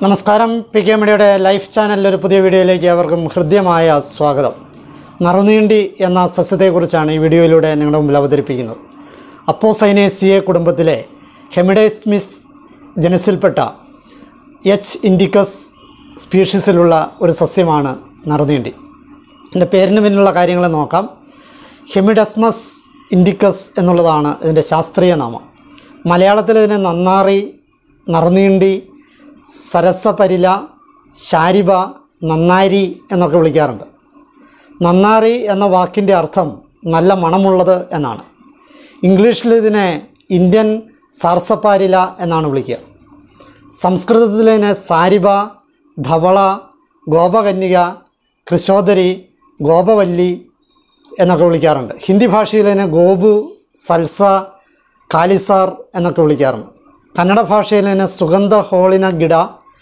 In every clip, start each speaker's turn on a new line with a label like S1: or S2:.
S1: നമസ്കാരം P K മീഡിയയുടെ life ചാനലിലെ ഒരു പുതിയ വീഡിയോയിലേക്ക് അവർക്കും ഹൃദ്യമായ സ്വാഗതം നറുനീണ്ടി എന്ന സസ്യത്തെക്കുറിച്ചാണ് ഈ വീഡിയോയിലൂടെ നിങ്ങളുടെ മുമ്പിൽ അവതരിപ്പിക്കുന്നത് അപ്പോസൈനേസിയെ കുടുംബത്തിലെ ഹെമിഡേസ്മിസ് ജനസിൽപ്പെട്ട എച്ച് ഇൻഡിക്കസ് സ്പീഷീസിലുള്ള ഒരു സസ്യമാണ് നറുനീണ്ടി എൻ്റെ പേരിന് പിന്നിലുള്ള കാര്യങ്ങൾ നോക്കാം ഹെമിഡസ്മസ് ഇൻഡിക്കസ് എന്നുള്ളതാണ് ഇതിൻ്റെ ശാസ്ത്രീയ നാമം മലയാളത്തിൽ ഇതിനെ നന്നാറി നറുനീണ്ടി സരസപരില ശാരിബ നന്നാരി എന്നൊക്കെ വിളിക്കാറുണ്ട് നന്നാറി എന്ന വാക്കിൻ്റെ അർത്ഥം നല്ല മണമുള്ളത് എന്നാണ് ഇംഗ്ലീഷിൽ ഇതിനെ ഇന്ത്യൻ സാർസപ്പാരില എന്നാണ് വിളിക്കുക സംസ്കൃതത്തിൽ ഇതിനെ സാരിബ ധവള ഗോപകന്യക കൃശോദരി ഗോപവല്ലി എന്നൊക്കെ വിളിക്കാറുണ്ട് ഹിന്ദി ഭാഷയിൽ ഇതിനെ ഗോപു സൽസ കാലിസാർ എന്നൊക്കെ വിളിക്കാറുണ്ട് കന്നഡ ഭാഷയിൽ ഇതിനെ സുഗന്ധ ഹോളിന ഗിഡ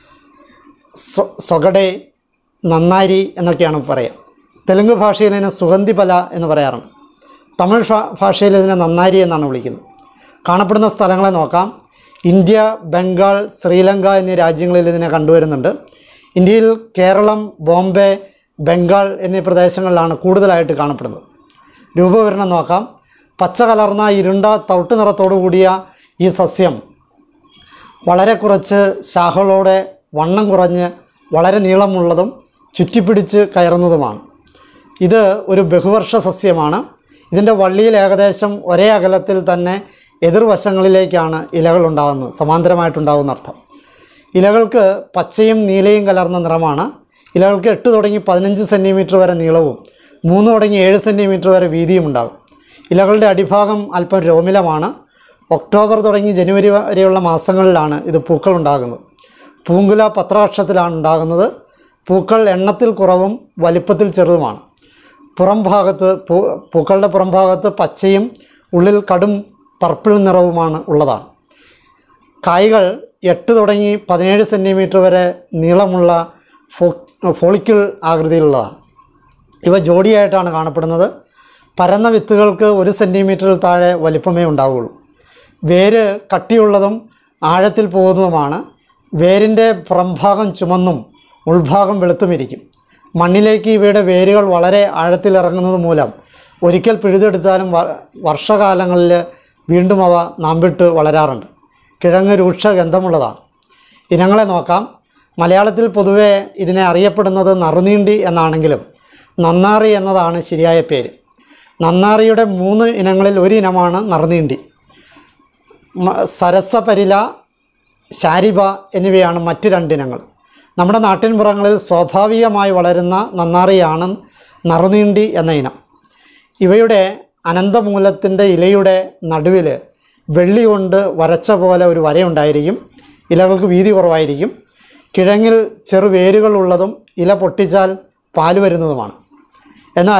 S1: സ്വ- സ്വഗഡെ നന്നാരി എന്നൊക്കെയാണ് പറയുക തെലുങ്ക് ഭാഷയിൽ ഇതിനെ സുഗന്ധിപല എന്ന് പറയാറുണ്ട് തമിഴ് ഭാ- ഭാഷയിൽ ഇതിനെ നന്നാരി എന്നാണ് വിളിക്കുന്നത് കാണപ്പെടുന്ന സ്ഥലങ്ങളെ നോക്കാം ഇന്ത്യ ബംഗാൾ ശ്രീലങ്ക എന്നീ രാജ്യങ്ങളിൽ ഇതിനെ കണ്ടുവരുന്നുണ്ട് ഇന്ത്യയിൽ കേരളം ബോംബെ ബംഗാൾ എന്നീ പ്രദേശങ്ങളിലാണ് കൂടുതലായിട്ട് കാണപ്പെടുന്നത് രൂപവിവരണം നോക്കാം പച്ച കലർന്ന ഇരുണ്ട തവിട്ട് നിറത്തോടു കൂടിയ ഈ സസ്യം വളരെ കുറച്ച് ശാഖകളോടെ വണ്ണം കുറഞ്ഞ് വളരെ നീളമുള്ളതും ചുറ്റിപ്പിടിച്ച് കയറുന്നതുമാണ് ഇത് ഒരു ബഹുവർഷ സസ്യമാണ് ഇതിൻ്റെ വള്ളിയിൽ ഏകദേശം ഒരേ അകലത്തിൽ തന്നെ എതിർവശങ്ങളിലേക്കാണ് ഇലകൾ ഉണ്ടാകുന്നത് സമാന്തരമായിട്ടുണ്ടാകുന്ന അർത്ഥം ഇലകൾക്ക് പച്ചയും നീലയും കലർന്ന നിറമാണ് ഇലകൾക്ക് എട്ട് തുടങ്ങി പതിനഞ്ച് സെൻറ്റിമീറ്റർ വരെ നീളവും മൂന്ന് തുടങ്ങി ഏഴ് സെൻറ്റിമീറ്റർ വരെ വീതിയും ഉണ്ടാകും ഇലകളുടെ അടിഭാഗം അല്പം രോമിലമാണ് ഒക്ടോബർ തുടങ്ങി ജനുവരി വരെയുള്ള മാസങ്ങളിലാണ് ഇത് പൂക്കൾ ഉണ്ടാകുന്നത് പൂങ്കുല പത്രാക്ഷത്തിലാണ് ഉണ്ടാകുന്നത് പൂക്കൾ എണ്ണത്തിൽ കുറവും വലിപ്പത്തിൽ ചെറുതുമാണ് പുറം ഭാഗത്ത് പൂ പൂക്കളുടെ പുറം ഭാഗത്ത് പച്ചയും ഉള്ളിൽ കടും പർപ്പിൾ നിറവുമാണ് ഉള്ളതാണ് കായ്കൾ എട്ട് തുടങ്ങി പതിനേഴ് സെൻറ്റിമീറ്റർ വരെ നീളമുള്ള ഫോ ഫോളിക്കിൾ ആകൃതിയിലുള്ളതാണ് ഇവ ജോഡിയായിട്ടാണ് കാണപ്പെടുന്നത് പരന്ന വിത്തുകൾക്ക് ഒരു സെൻറ്റിമീറ്ററിൽ താഴെ വലിപ്പമേ ഉണ്ടാവുകയുള്ളൂ വേര് കട്ടിയുള്ളതും ആഴത്തിൽ പോകുന്നതുമാണ് വേരിൻ്റെ പുറംഭാഗം ചുമന്നും ഉൾഭാഗം വെളുത്തുമിരിക്കും മണ്ണിലേക്ക് ഇവയുടെ വേരുകൾ വളരെ ആഴത്തിൽ ഇറങ്ങുന്നത് മൂലം ഒരിക്കൽ പിഴുതെടുത്താലും വ- വർഷകാലങ്ങളിൽ വീണ്ടും അവ നാമ്പിട്ട് വളരാറുണ്ട് കിഴങ്ങ് രൂക്ഷ ഗന്ധമുള്ളതാണ് ഇനങ്ങളെ നോക്കാം മലയാളത്തിൽ പൊതുവെ ഇതിനെ അറിയപ്പെടുന്നത് നറുനീണ്ടി എന്നാണെങ്കിലും നന്നാറി എന്നതാണ് ശരിയായ പേര് നന്നാറിയുടെ മൂന്ന് ഇനങ്ങളിൽ ഒരു ഇനമാണ് നറുനീണ്ടി മ- സരസപരില ശാരിബ എന്നിവയാണ് മറ്റ് രണ്ടിനങ്ങൾ നമ്മുടെ നാട്ടിൻപുറങ്ങളിൽ സ്വാഭാവികമായി വളരുന്ന നന്നാറിയാണ് നറുനീണ്ടി എന്ന ഇനം ഇവയുടെ അനന്തമൂലത്തിൻ്റെ ഇലയുടെ നടുവിൽ വെള്ളി കൊണ്ട് വരച്ച പോലെ ഒരു വരയുണ്ടായിരിക്കും ഇലകൾക്ക് വീതി കുറവായിരിക്കും കിഴങ്ങിൽ ചെറു വേരുകളുള്ളതും ഇല പൊട്ടിച്ചാൽ പാല് വരുന്നതുമാണ് എന്നാൽ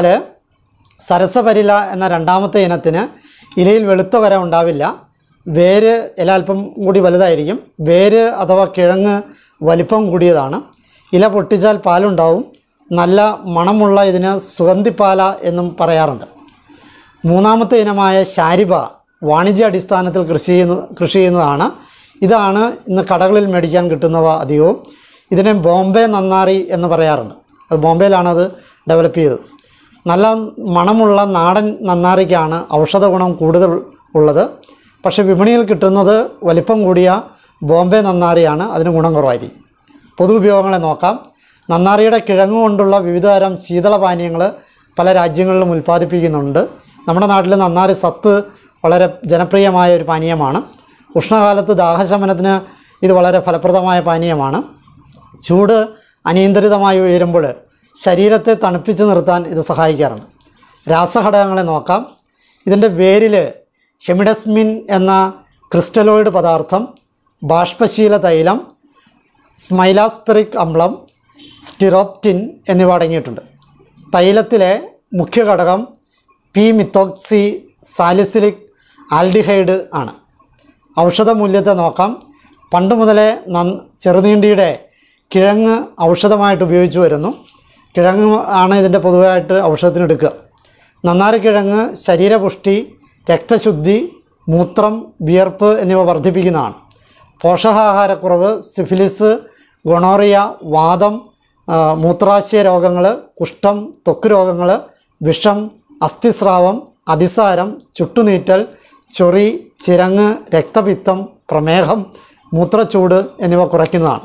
S1: സരസപരില എന്ന രണ്ടാമത്തെ ഇനത്തിന് ഇലയിൽ വെളുത്ത വര ഉണ്ടാവില്ല വേര് ഇല അല്പം കൂടി വലുതായിരിക്കും വേര് അഥവാ കിഴങ്ങ് വലിപ്പം കൂടിയതാണ് ഇല പൊട്ടിച്ചാൽ പാലുണ്ടാവും നല്ല മണമുള്ള ഇതിന് സുഗന്ധിപ്പാല എന്നും പറയാറുണ്ട് മൂന്നാമത്തെ ഇനമായ ശാരിബ വാണിജ്യ അടിസ്ഥാനത്തിൽ കൃഷി ചെയ്യുന്ന കൃഷി ചെയ്യുന്നതാണ് ഇതാണ് ഇന്ന് കടകളിൽ മേടിക്കാൻ കിട്ടുന്നവ അധികവും ഇതിനെ ബോംബെ നന്നാറി എന്ന് പറയാറുണ്ട് അത് ബോംബെയിലാണ് അത് ഡെവലപ്പ് ചെയ്തത് നല്ല മണമുള്ള നാടൻ നന്നാറിക്കാണ് ഔഷധ ഗുണം കൂടുതൽ ഉള്ളത് പക്ഷേ വിപണിയിൽ കിട്ടുന്നത് വലിപ്പം കൂടിയ ബോംബെ നന്നാറിയാണ് അതിന് ഗുണം കുറവായിരിക്കും പൊതു ഉപയോഗങ്ങളെ നോക്കാം നന്നാറിയുടെ കിഴങ്ങ് കൊണ്ടുള്ള വിവിധതരം ശീതളപാനീയങ്ങൾ പല രാജ്യങ്ങളിലും ഉൽപ്പാദിപ്പിക്കുന്നുണ്ട് നമ്മുടെ നാട്ടിൽ നന്നാറി സത്ത് വളരെ ജനപ്രിയമായ ഒരു പാനീയമാണ് ഉഷ്ണകാലത്ത് ദാഹശമനത്തിന് ഇത് വളരെ ഫലപ്രദമായ പാനീയമാണ് ചൂട് അനിയന്ത്രിതമായി ഉയരുമ്പോൾ ശരീരത്തെ തണുപ്പിച്ച് നിർത്താൻ ഇത് സഹായിക്കാറുണ്ട് രാസഘടകങ്ങളെ നോക്കാം ഇതിൻ്റെ വേരിൽ ഹെമിഡസ്മിൻ എന്ന ക്രിസ്റ്റലോയിഡ് പദാർത്ഥം ബാഷ്പശീല തൈലം സ്മൈലാസ്പെറിക് അമ്ലം സ്റ്റിറോപ്റ്റിൻ എന്നിവ അടങ്ങിയിട്ടുണ്ട് തൈലത്തിലെ മുഖ്യ ഘടകം പി മിത്തോക്സി സാലിസിലിക് ആൽഡിഹൈഡ് ആണ് ഔഷധ മൂല്യത്തെ നോക്കാം പണ്ട് മുതലേ നൻ ചെറുനീണ്ടിയുടെ കിഴങ്ങ് ഔഷധമായിട്ട് ഉപയോഗിച്ചു വരുന്നു കിഴങ്ങ് ആണ് ഇതിൻ്റെ പൊതുവായിട്ട് ഔഷധത്തിന് എടുക്കുക നന്നാരി കിഴങ്ങ് ശരീരപുഷ്ടി രക്തശുദ്ധി മൂത്രം വിയർപ്പ് എന്നിവ വർദ്ധിപ്പിക്കുന്നതാണ് പോഷകാഹാരക്കുറവ് സിഫിലിസ് ഗൊണോറിയ വാദം ആ, മൂത്രാശയ രോഗങ്ങൾ കുഷ്ഠം ത്വക്ക് രോഗങ്ങൾ വിഷം അസ്ഥിസ്രാവം അതിസാരം ചുട്ടുനീറ്റൽ ചൊറി ചിരങ്ങ് രക്തപിത്തം പ്രമേഹം മൂത്രച്ചൂട് എന്നിവ കുറയ്ക്കുന്നതാണ്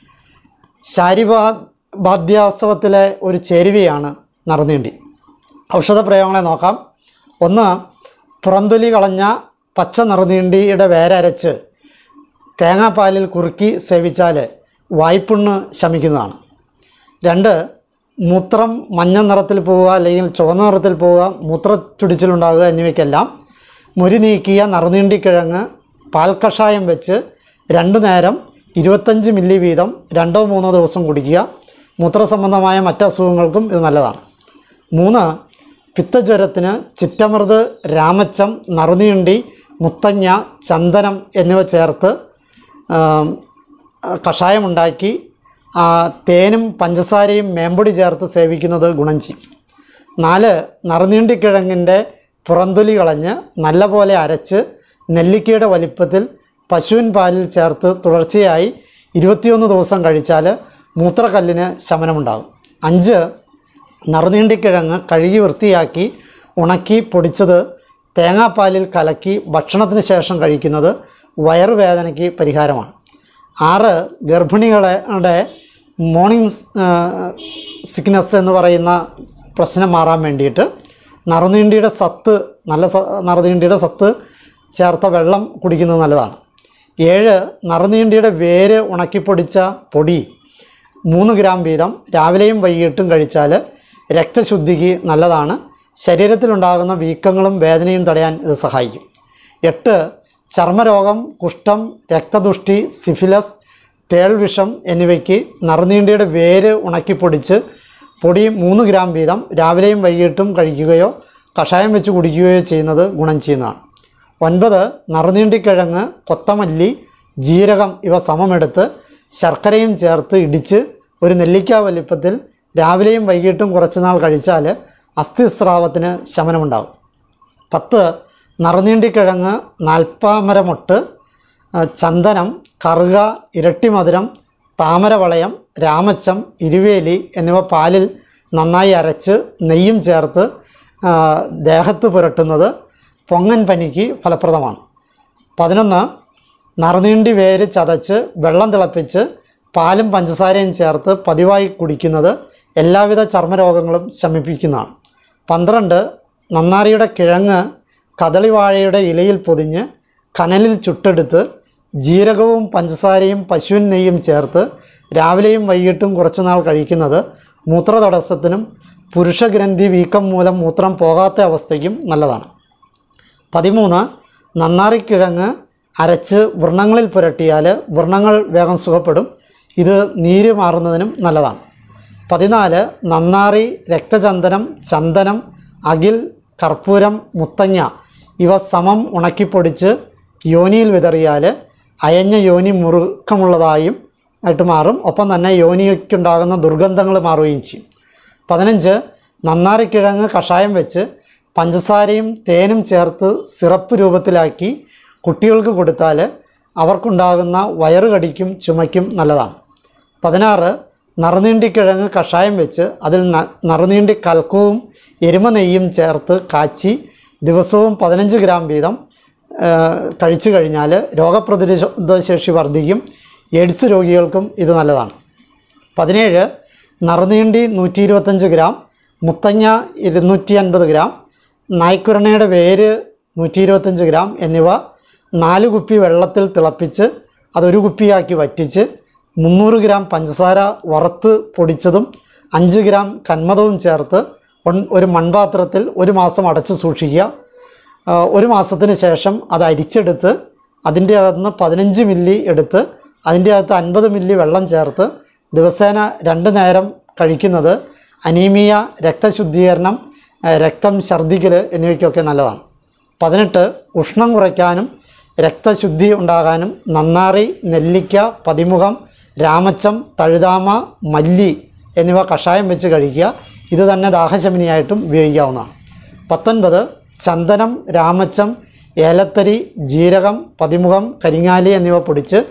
S1: ശാരിബാ ബാധ്യാസവത്തിലെ ഒരു ചേരുവയാണ് നറുനീണ്ടി ഔഷധ പ്രയോഗങ്ങളെ നോക്കാം ഒന്ന് പുറന്തൊലി കളഞ്ഞ പച്ച നറുനീണ്ടിയുടെ വേരരച്ച് തേങ്ങാപ്പാലിൽ കുറുക്കി സേവിച്ചാൽ വായ്പുണ്ണ് ശമിക്കുന്നതാണ് രണ്ട് മൂത്രം മഞ്ഞ നിറത്തിൽ പോവുക അല്ലെങ്കിൽ ചുവന്ന നിറത്തിൽ പോവുക മൂത്ര ചുടിച്ചിലുണ്ടാകുക എന്നിവയ്ക്കെല്ലാം മുരി നീക്കിയ നറുനീണ്ടിക്കിഴങ്ങ് പാൽക്കഷായം വെച്ച് രണ്ടു നേരം ഇരുപത്തഞ്ച് മില്ലി വീതം രണ്ടോ മൂന്നോ ദിവസം കുടിക്കുക മൂത്രസംബന്ധമായ മറ്റ് അസുഖങ്ങൾക്കും ഇത് നല്ലതാണ് മൂന്ന് പിത്തജ്വരത്തിന് ചിറ്റമൃത് രാമച്ചം നറുനീണ്ടി മുത്തങ്ങ ചന്ദനം എന്നിവ ചേർത്ത് ആം, കഷായമുണ്ടാക്കി ആ, തേനും പഞ്ചസാരയും മേമ്പൊടി ചേർത്ത് സേവിക്കുന്നത് ഗുണം ചെയ്യും നാല് നറുനീണ്ടിക്കിഴങ്ങിൻ്റെ പുറന്തൊലി കളഞ്ഞ് നല്ലപോലെ അരച്ച് നെല്ലിക്കയുടെ വലിപ്പത്തിൽ പശുവിൻ പാലിൽ ചേർത്ത് തുടർച്ചയായി ഇരുപത്തിയൊന്ന് ദിവസം കഴിച്ചാൽ മൂത്രക്കല്ലിന് ശമനമുണ്ടാകും അഞ്ച് നറുനീണ്ടിക്കിഴങ്ങ് കഴുകി വൃത്തിയാക്കി ഉണക്കി പൊടിച്ചത് തേങ്ങാപ്പാലിൽ കലക്കി ഭക്ഷണത്തിന് ശേഷം കഴിക്കുന്നത് വയറുവേദനയ്ക്ക് പരിഹാരമാണ് ആറ് ഗർഭിണികളുടെ മോർണിംഗ് സിക്നസ് എന്ന് പറയുന്ന പ്രശ്നം മാറാൻ വേണ്ടിയിട്ട് നറുനീണ്ടിയുടെ സത്ത് നല്ല സ നറുനീണ്ടിയുടെ സത്ത് ചേർത്ത വെള്ളം കുടിക്കുന്നത് നല്ലതാണ് ഏഴ് നറുനീണ്ടിയുടെ വേര് ഉണക്കിപ്പൊടിച്ച പൊടി മൂന്ന് ഗ്രാം വീതം രാവിലെയും വൈകിട്ടും കഴിച്ചാൽ രക്തശുദ്ധിക്ക് നല്ലതാണ് ശരീരത്തിലുണ്ടാകുന്ന വീക്കങ്ങളും വേദനയും തടയാൻ ഇത് സഹായിക്കും എട്ട് ചർമ്മരോഗം കുഷ്ഠം രക്തദുഷ്ടി സിഫിലസ് തേൾവിഷം എന്നിവയ്ക്ക് നറുനീണ്ടിയുടെ വേര് ഉണക്കിപ്പൊടിച്ച് പൊടി മൂന്ന് ഗ്രാം വീതം രാവിലെയും വൈകിട്ടും കഴിക്കുകയോ കഷായം വെച്ച് കുടിക്കുകയോ ചെയ്യുന്നത് ഗുണം ചെയ്യുന്നതാണ് ഒൻപത് നറുനീണ്ടിക്കിഴങ്ങ് കൊത്തമല്ലി ജീരകം ഇവ സമമെടുത്ത് ശർക്കരയും ചേർത്ത് ഇടിച്ച് ഒരു നെല്ലിക്ക വലിപ്പത്തിൽ രാവിലെയും വൈകിട്ടും കുറച്ച് നാൾ കഴിച്ചാൽ അസ്ഥിസ്രാവത്തിന് ശമനമുണ്ടാകും പത്ത് നറുനീണ്ടിക്കിഴങ്ങ് നാൽപ്പാമരമൊട്ട് ആ, ചന്ദനം കറുക ഇരട്ടിമധുരം താമരവളയം രാമച്ചം ഇരുവേലി എന്നിവ പാലിൽ നന്നായി അരച്ച് നെയ്യും ചേർത്ത് ആ, ദേഹത്ത് പുരട്ടുന്നത് പൊങ്ങൻ പനിക്ക് ഫലപ്രദമാണ് പതിനൊന്ന് നറുനീണ്ടി വേര് ചതച്ച് വെള്ളം തിളപ്പിച്ച് പാലും പഞ്ചസാരയും ചേർത്ത് പതിവായി കുടിക്കുന്നത് എല്ലാവിധ ചർമ്മരോഗങ്ങളും ശമിപ്പിക്കുന്നതാണ് പന്ത്രണ്ട് നന്നാരിയുടെ കിഴങ്ങ് കദളിവാഴയുടെ ഇലയിൽ പൊതിഞ്ഞ് കനലിൽ ചുട്ടെടുത്ത് ജീരകവും പഞ്ചസാരയും പശുവിൻ നെയ്യും ചേർത്ത് രാവിലെയും വൈകിട്ടും കുറച്ച് നാൾ കഴിക്കുന്നത് മൂത്രതടസ്സത്തിനും പുരുഷഗ്രന്ഥി വീക്കം മൂലം മൂത്രം പോകാത്ത അവസ്ഥയ്ക്കും നല്ലതാണ് പതിമൂന്ന് നന്നാറിക്കിഴങ്ങ് അരച്ച് വ്രണങ്ങളിൽ പുരട്ടിയാൽ വ്രണങ്ങൾ വേഗം സുഖപ്പെടും ഇത് നീര് മാറുന്നതിനും നല്ലതാണ് പതിനാല് നന്നാറി രക്തചന്ദനം ചന്ദനം അകിൽ കർപ്പൂരം മുത്തങ്ങ ഇവ സമം ഉണക്കിപ്പൊടിച്ച് യോനിയിൽ വിതറിയാൽ അയഞ്ഞ യോനി മുറുക്കമുള്ളതായും ആയിട്ട് മാറും ഒപ്പം തന്നെ യോനിക്കുണ്ടാകുന്ന ദുർഗന്ധങ്ങൾ മാറുകയും ചെയ്യും പതിനഞ്ച് നന്നാരിക്കിഴങ്ങ് കഷായം വെച്ച് പഞ്ചസാരയും തേനും ചേർത്ത് സിറപ്പ് രൂപത്തിലാക്കി കുട്ടികൾക്ക് കൊടുത്താൽ അവർക്കുണ്ടാകുന്ന വയറുകടിക്കും ചുമയ്ക്കും നല്ലതാണ് പതിനാറ് നറുനീണ്ടിക്കിഴങ്ങ് കഷായം വെച്ച് അതിൽ ന- നറുനീണ്ടി കൽക്കവും എരുമ നെയ്യും ചേർത്ത് കാച്ചി ദിവസവും പതിനഞ്ച് ഗ്രാം വീതം ആ, കഴിച്ചു കഴിഞ്ഞാൽ രോഗപ്രതിരോധ ശേഷി വർദ്ധിക്കും എയ്ഡ്സ് രോഗികൾക്കും ഇത് നല്ലതാണ് പതിനേഴ് നറുനീണ്ടി നൂറ്റി ഇരുപത്തഞ്ച് ഗ്രാം മുത്തങ്ങ ഇരുന്നൂറ്റി അൻപത് ഗ്രാം നായ്ക്കുരണയുടെ വേര് നൂറ്റി ഇരുപത്തഞ്ച് ഗ്രാം എന്നിവ നാല് കുപ്പി വെള്ളത്തിൽ തിളപ്പിച്ച് അതൊരു കുപ്പിയാക്കി വറ്റിച്ച് മുന്നൂറ് ഗ്രാം പഞ്ചസാര വറുത്ത് പൊടിച്ചതും അഞ്ച് ഗ്രാം കന്മതവും ചേർത്ത് ഒൺ- ഒരു മൺപാത്രത്തിൽ ഒരു മാസം അടച്ചു സൂക്ഷിക്കുക ആ, ഒരു മാസത്തിന് ശേഷം അത് അരിച്ചെടുത്ത് അതിൻ്റെ അകത്തുനിന്ന് പതിനഞ്ച് മില്ലി എടുത്ത് അതിൻ്റെ അകത്ത് അൻപത് മില്ലി വെള്ളം ചേർത്ത് ദിവസേന രണ്ട് നേരം കഴിക്കുന്നത് അനീമിയ രക്തശുദ്ധീകരണം ആ, രക്തം ഛർദ്ദിക്കൽ എന്നിവയ്ക്കൊക്കെ നല്ലതാണ് പതിനെട്ട് ഉഷ്ണം കുറയ്ക്കാനും രക്തശുദ്ധി ഉണ്ടാകാനും നന്നാറി നെല്ലിക്ക പതിമുഖം രാമച്ചം തഴുതാമ മല്ലി എന്നിവ കഷായം വെച്ച് കഴിക്കുക ഇത് തന്നെ ദാഹശമനിയായിട്ടും ഉപയോഗിക്കാവുന്നതാണ് പത്തൊൻപത് ചന്ദനം രാമച്ചം ഏലത്തരി ജീരകം പതിമുഖം കരിങ്ങാലി എന്നിവ പൊടിച്ച്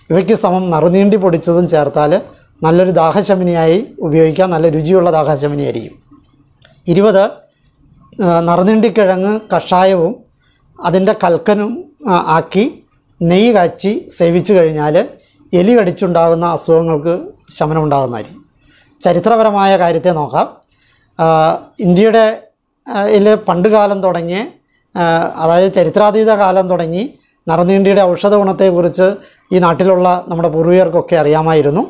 S1: ഇവയ്ക്ക് സമം നറുനീണ്ടി പൊടിച്ചതും ചേർത്താൽ നല്ലൊരു ദാഹശമനിയായി ഉപയോഗിക്കാം നല്ല രുചിയുള്ള ദാഹശമനിയായിരിക്കും ഇരുപത് നറുനീണ്ടിക്കിഴങ്ങ് കഷായവും അതിൻ്റെ കൽക്കനും ആ, ആക്കി നെയ്യ് കാച്ചി സേവിച്ചു കഴിഞ്ഞാൽ എലി കടിച്ചുണ്ടാകുന്ന അസുഖങ്ങൾക്ക് ശമനം ഉണ്ടാകുന്നതായിരിക്കും ചരിത്രപരമായ കാര്യത്തെ നോക്കാം ആ, ഇന്ത്യയുടെ ആ, യിൽ പണ്ട് കാലം തുടങ്ങി ആ, അതായത് ചരിത്രാതീത കാലം തുടങ്ങി നറുനീണ്ടിയുടെ ഔഷധ ഗുണത്തെക്കുറിച്ച് ഈ നാട്ടിലുള്ള നമ്മുടെ പൂർവികർക്കൊക്കെ അറിയാമായിരുന്നു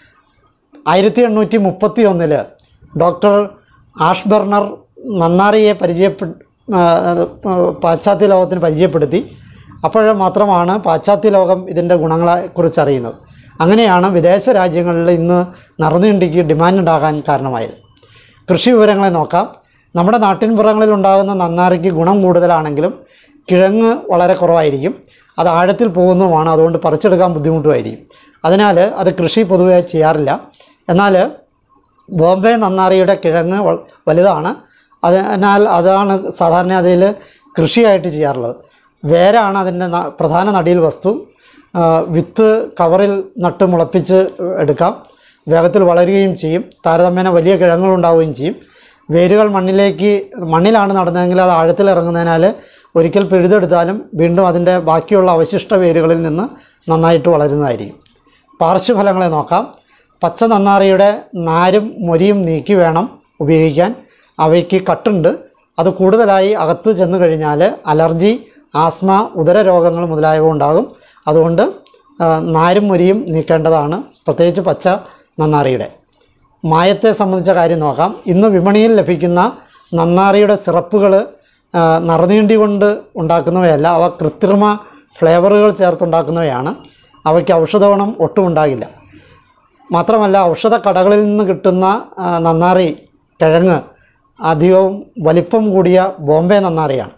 S1: ആയിരത്തി എണ്ണൂറ്റി മുപ്പത്തി ഒന്നിൽ ഡോക്ടർ ആഷ്ബർണർ നന്നാറിയെ പരിചയപ്പെ ആ, ആ, പാശ്ചാത്യ ലോകത്തിന് പരിചയപ്പെടുത്തി അപ്പോൾ മാത്രമാണ് പാശ്ചാത്യ ലോകം ഇതിൻ്റെ ഗുണങ്ങളെക്കുറിച്ച് അറിയുന്നത് അങ്ങനെയാണ് വിദേശ രാജ്യങ്ങളിൽ ഇന്ന് നറുനീണ്ടിക്ക് ഡിമാൻഡ് ഉണ്ടാകാൻ കാരണമായത് കൃഷി വിവരങ്ങളെ നോക്കാം നമ്മുടെ നാട്ടിൻപുറങ്ങളിൽ ഉണ്ടാകുന്ന നന്നാറിക്ക് ഗുണം കൂടുതലാണെങ്കിലും കിഴങ്ങ് വളരെ കുറവായിരിക്കും അത് ആഴത്തിൽ പോകുന്നതുമാണ് അതുകൊണ്ട് പറിച്ചെടുക്കാൻ ബുദ്ധിമുട്ടുമായിരിക്കും അതിനാൽ അത് കൃഷി പൊതുവെ ചെയ്യാറില്ല എന്നാൽ ബോംബെ നന്നാറിയുടെ കിഴങ്ങ് വ- വലുതാണ് അതിനാൽ അതാണ് സാധാരണ അതിൽ കൃഷിയായിട്ട് ചെയ്യാറുള്ളത് വേരാണ് അതിൻ്റെ ന- പ്രധാന നടിയിൽ വസ്തു ആ, വിത്ത് കവറിൽ നട്ട് മുളപ്പിച്ച് എടുക്കാം വേഗത്തിൽ വളരുകയും ചെയ്യും താരതമ്യേന വലിയ കിഴങ്ങുകളുണ്ടാവുകയും ചെയ്യും വേരുകൾ മണ്ണിലേക്ക് മണ്ണിലാണ് നടുന്നതെങ്കിൽ അത് ആഴത്തിൽ ഇറങ്ങുന്നതിനാൽ ഒരിക്കൽ പിഴുതെടുത്താലും വീണ്ടും അതിൻ്റെ ബാക്കിയുള്ള അവശിഷ്ട വേരുകളിൽ നിന്ന് നന്നായിട്ട് വളരുന്നതായിരിക്കും പാർശ്വഫലങ്ങളെ നോക്കാം പച്ച നന്നാറിയുടെ നാരും മൊരിയും നീക്കി വേണം ഉപയോഗിക്കാൻ അവയ്ക്ക് കട്ടുണ്ട് അത് കൂടുതലായി അകത്ത് ചെന്ന് കഴിഞ്ഞാൽ അലർജി ആസ്മ ഉദര രോഗങ്ങൾ മുതലായവ ഉണ്ടാകും അതുകൊണ്ട് ആ, നാരും മൊരിയും നീക്കേണ്ടതാണ് പ്രത്യേകിച്ച് പച്ച നന്നാറിയുടെ മായത്തെ സംബന്ധിച്ച കാര്യം നോക്കാം ഇന്ന് വിപണിയിൽ ലഭിക്കുന്ന നന്നാറിയുടെ സിറപ്പുകൾ നറുനീണ്ടി കൊണ്ട് ഉണ്ടാക്കുന്നവയല്ല അവ കൃത്രിമ ഫ്ലേവറുകൾ ചേർത്തുണ്ടാക്കുന്നവയാണ് അവയ്ക്ക് ഔഷധഗുണം ഒട്ടും ഉണ്ടാകില്ല മാത്രമല്ല ഔഷധ കടകളിൽ നിന്ന് കിട്ടുന്ന ആ, നന്നാറി കിഴങ്ങ് അധികവും വലിപ്പം കൂടിയ ബോംബെ നന്നാറിയാണ്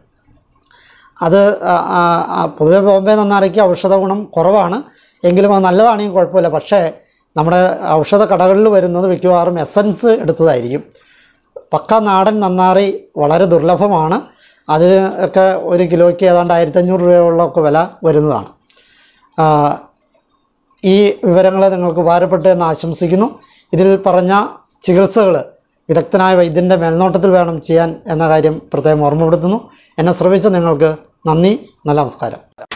S1: അത് ആ, ആ, ആ, പൊതുവെ ബോംബെ നന്നാറിക്ക് ഔഷധ ഗുണം കുറവാണ് എങ്കിലും അത് നല്ലതാണെങ്കിൽ കുഴപ്പമില്ല പക്ഷേ നമ്മുടെ ഔഷധ കടകളിൽ വരുന്നത് മിക്കവാറും എസൻസ് എടുത്തതായിരിക്കും പക്ക നാടൻ നന്നാറി വളരെ ദുർലഭമാണ് അത് ഒക്കെ ഒരു കിലോയ്ക്ക് ഏതാണ്ട് ആയിരത്തഞ്ഞൂറ് രൂപയോളമൊക്കെ വില വരുന്നതാണ് ആ, ഈ വിവരങ്ങൾ നിങ്ങൾക്ക് ഉപകാരപ്പെട്ടു എന്ന് ആശംസിക്കുന്നു ഇതിൽ പറഞ്ഞ ചികിത്സകൾ വിദഗ്ധനായ വൈദ്യൻ്റെ മേൽനോട്ടത്തിൽ വേണം ചെയ്യാൻ എന്ന കാര്യം പ്രത്യേകം ഓർമ്മപ്പെടുത്തുന്നു എന്നെ ശ്രമിച്ച നിങ്ങൾക്ക് നന്ദി നല്ല നമസ്കാരം